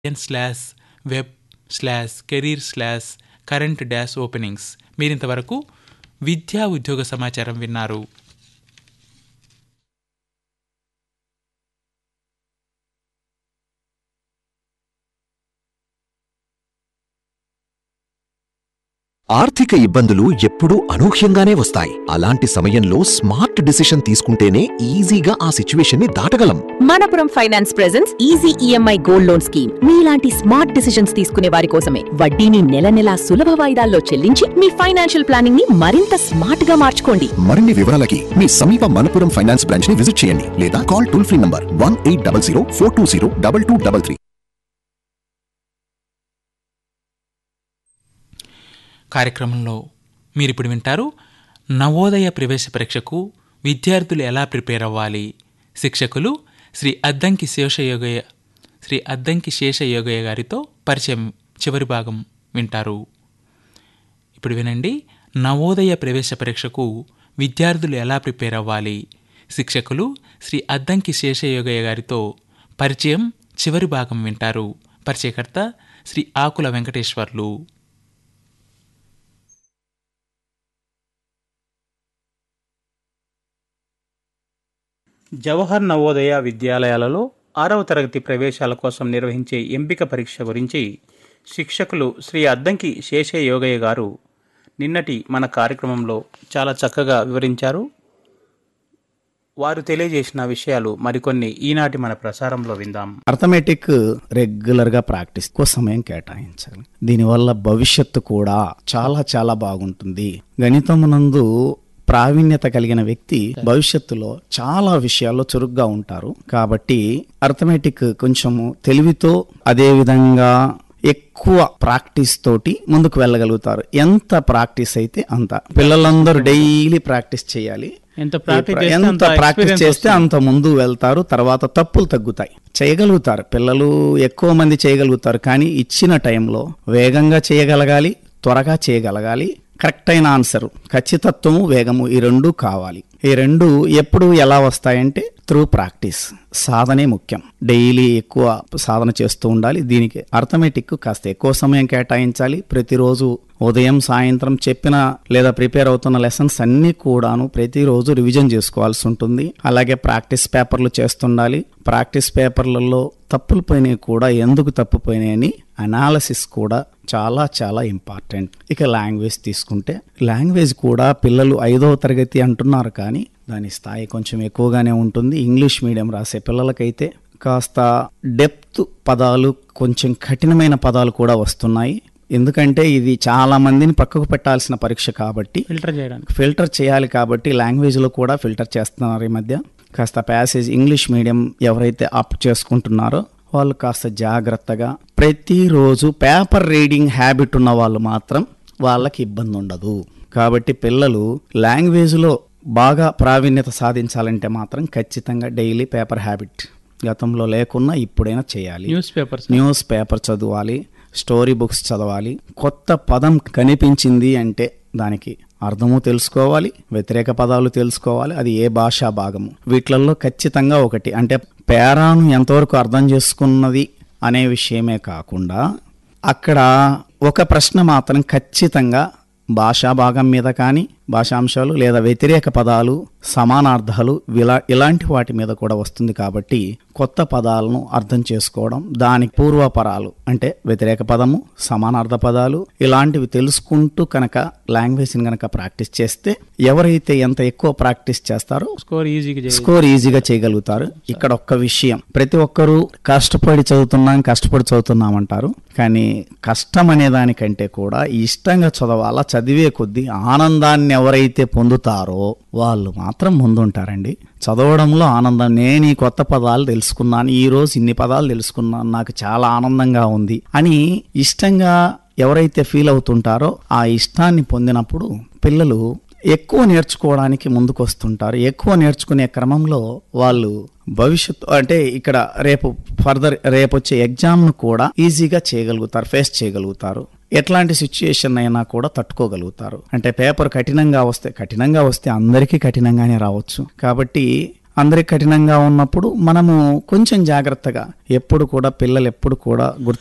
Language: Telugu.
ఎన్ slash web slash career slash current dash openings మీరింతవరకు విద్యా ఉద్యోగ సమాచారం విన్నారు ఆర్థిక ఇబ్బందులు ఎప్పుడూ అనూహ్యంగానే వస్తాయి అలాంటి సమయంలో స్మార్ట్ డిసిషన్ తీసుకుంటేనే ఈజీగా ఆ సిచ్యువేషన్ ని దాటగలం Manappuram finance presents easy EMI gold loan scheme మీలాంటి స్మార్ట్ డిసిషన్స్ తీసుకునే వారి కోసమే వడ్డీని నెల నెలా సులభ వాయిదాల్లో చెల్లించి మీ ఫైనాన్షియల్ ప్లానింగ్ ని మరింత స్మార్ట్ గా మార్చుకోండి మరిన్ని వివరాలకి మీ సమీప మనపురం ఫైనాన్స్ బ్రాంచ్ ని విజిట్ చేయండి లేదా call toll free number one eight double zero four two zero double two double three కార్యక్రమంలో మీరిప్పుడు వింటారు నవోదయ ప్రవేశ పరీక్షకు విద్యార్థులు ఎలా ప్రిపేర్ అవ్వాలి శిక్షకులు శ్రీ అద్దంకి శేషయోగయ్య శ్రీ అద్దంకి శేషయోగయ్య గారితో పరిచయం చివరి భాగం వింటారు ఇప్పుడు వినండి నవోదయ ప్రవేశ పరీక్షకు విద్యార్థులు ఎలా ప్రిపేర్ అవ్వాలి శిక్షకులు శ్రీ అద్దంకి శేషయోగయ్య గారితో పరిచయం చివరి భాగం వింటారు పరిచయకర్త శ్రీ ఆకుల వెంకటేశ్వర్లు జవహర్ నవోదయ విద్యాలయాలలో ఆరవ తరగతి ప్రవేశాల కోసం నిర్వహించే ఎంపిక పరీక్ష గురించి శిక్షకులు శ్రీ అద్దంకి శేషే యోగయ్య గారు నిన్నటి మన కార్యక్రమంలో చాలా చక్కగా వివరించారు వారు తెలియజేసిన విషయాలు మరికొన్ని ఈనాటి మన ప్రసారంలో విందాం అర్థమెటిక్ రెగ్యులర్ గా ప్రాక్టీస్ ఎక్కువ సమయం కేటాయించాలి దీనివల్ల భవిష్యత్తు కూడా చాలా చాలా బాగుంటుంది గణితమునందు ప్రావీణ్యత కలిగిన వ్యక్తి భవిష్యత్తులో చాలా విషయాల్లో చురుగ్గా ఉంటారు కాబట్టి అర్థమెటిక్ కొంచెము తెలివితో అదే విధంగా ఎక్కువ ప్రాక్టీస్ తోటి ముందుకు వెళ్ళగలుగుతారు ఎంత ప్రాక్టీస్ అయితే అంత పిల్లలందరూ డైలీ ప్రాక్టీస్ చేయాలి ఎంత ప్రాక్టీస్ చేస్తే ఎంత అంత ప్రాక్టీస్ experience చేస్తే అంత ముందు వెళ్తారు తర్వాత తప్పులు తగ్గుతాయి చేయగలుగుతారు పిల్లలు ఎక్కువ మంది చేయగలుగుతారు కానీ ఇచ్చిన టైంలో వేగంగా చేయగలగాలి త్వరగా చేయగలగాలి కరెక్ట్ అయిన ఆన్సర్ ఖచ్చితత్వము వేగము ఈ రెండు కావాలి ఈ రెండు ఎప్పుడు ఎలా వస్తాయంటే త్రూ ప్రాక్టీస్ సాధనే ముఖ్యం డైలీ ఎక్కువ సాధన చేస్తూ ఉండాలి దీనికి అర్థమెటిక్ కాస్త ఎక్కువ సమయం కేటాయించాలి ప్రతిరోజు ఉదయం సాయంత్రం చెప్పిన లేదా ప్రిపేర్ అవుతున్న లెసన్స్ అన్నీ కూడాను ప్రతిరోజు రివిజన్ చేసుకోవాల్సి ఉంటుంది అలాగే ప్రాక్టీస్ పేపర్లు చేస్తుండాలి ప్రాక్టీస్ పేపర్లలో తప్పులు పోయినాయి కూడా ఎందుకు తప్పుపోయినాయి అని అనాలసిస్ కూడా చాలా చాలా ఇంపార్టెంట్ ఇక లాంగ్వేజ్ తీసుకుంటే లాంగ్వేజ్ కూడా పిల్లలు ఐదవ తరగతి అంటున్నారు కానీ దాని స్థాయి కొంచెం ఎక్కువగానే ఉంటుంది ఇంగ్లీష్ మీడియం రాసే పిల్లలకైతే కాస్త డెప్త్ పదాలు కొంచెం కఠినమైన పదాలు కూడా వస్తున్నాయి ఎందుకంటే ఇది చాలా మందిని పక్కకు పెట్టాల్సిన పరీక్ష కాబట్టి ఫిల్టర్ చేయడానికి ఫిల్టర్ చేయాలి కాబట్టి లాంగ్వేజ్లో కూడా ఫిల్టర్ చేస్తున్నారు ఈ మధ్య కాస్త ప్యాసేజ్ ఇంగ్లీష్ మీడియం ఎవరైతే అప్ చేసుకుంటున్నారో వాళ్ళు కాస్త జాగ్రత్తగా ప్రతిరోజు పేపర్ రీడింగ్ హ్యాబిట్ ఉన్న వాళ్ళు మాత్రం వాళ్ళకి ఇబ్బంది ఉండదు కాబట్టి పిల్లలు లాంగ్వేజ్లో బాగా ప్రావీణ్యత సాధించాలంటే మాత్రం ఖచ్చితంగా డైలీ పేపర్ హ్యాబిట్ గతంలో లేకున్నా ఇప్పుడైనా చేయాలి న్యూస్ పేపర్స్ న్యూస్ పేపర్ చదవాలి స్టోరీ బుక్స్ చదవాలి కొత్త పదం కనిపించింది అంటే దానికి అర్థము తెలుసుకోవాలి వ్యతిరేక పదాలు తెలుసుకోవాలి అది ఏ భాషా భాగము వీటిలలో ఖచ్చితంగా ఒకటి అంటే పేరాను ఎంతవరకు అర్థం చేసుకున్నది అనే విషయమే కాకుండా అక్కడ ఒక ప్రశ్న మాత్రం ఖచ్చితంగా భాషా భాగం మీద కానీ భాషాంశాలు లేదా వ్యతిరేక పదాలు సమానార్థాలు ఇలా ఇలాంటి వాటి మీద కూడా వస్తుంది కాబట్టి కొత్త పదాలను అర్థం చేసుకోవడం దానికి పూర్వపరాలు అంటే వ్యతిరేక పదము సమానార్థ పదాలు ఇలాంటివి తెలుసుకుంటూ కనుక లాంగ్వేజ్ని కనుక ప్రాక్టీస్ చేస్తే ఎవరైతే ఎంత ఎక్కువ ప్రాక్టీస్ చేస్తారో స్కోర్ ఈజీగా చేయాలి స్కోర్ ఈజీగా చేయగలుగుతారు ఇక్కడ ఒక్క విషయం ప్రతి ఒక్కరూ కష్టపడి చదువుతున్నాం కష్టపడి చదువుతున్నాం అంటారు కానీ కష్టం అనే దానికంటే కూడా ఇష్టంగా చదవాలా చదివే కొద్దీ ఆనందాన్ని ఎవరైతే పొందుతారో వాళ్ళు మాత్రం ముందుంటారండి చదవడంలో ఆనందం నేను ఈ కొత్త పదాలు తెలుసుకున్నాను ఈ రోజు ఇన్ని పదాలు తెలుసుకున్నాను నాకు చాలా ఆనందంగా ఉంది అని ఇష్టంగా ఎవరైతే ఫీల్ అవుతుంటారో ఆ ఇష్టాన్ని పొందినప్పుడు పిల్లలు ఎక్కువ నేర్చుకోవడానికి ముందుకు వస్తుంటారు ఎక్కువ నేర్చుకునే క్రమంలో వాళ్ళు భవిష్యత్తు అంటే ఇక్కడ రేపు ఫర్దర్ రేపు వచ్చే ఎగ్జామ్ను కూడా ఈజీగా చేయగలుగుతారు ఫేస్ చేయగలుగుతారు ఎట్లాంటి సిచ్యుయేషన్ అయినా కూడా తట్టుకోగలుగుతారు అంటే పేపర్ కఠినంగా వస్తే కఠినంగా వస్తే అందరికీ కఠినంగానే రావచ్చు కాబట్టి అందరికి కఠినంగా ఉన్నప్పుడు మనము కొంచెం జాగ్రత్తగా ఎప్పుడు కూడా పిల్లలు ఎప్పుడు కూడా గుర్తు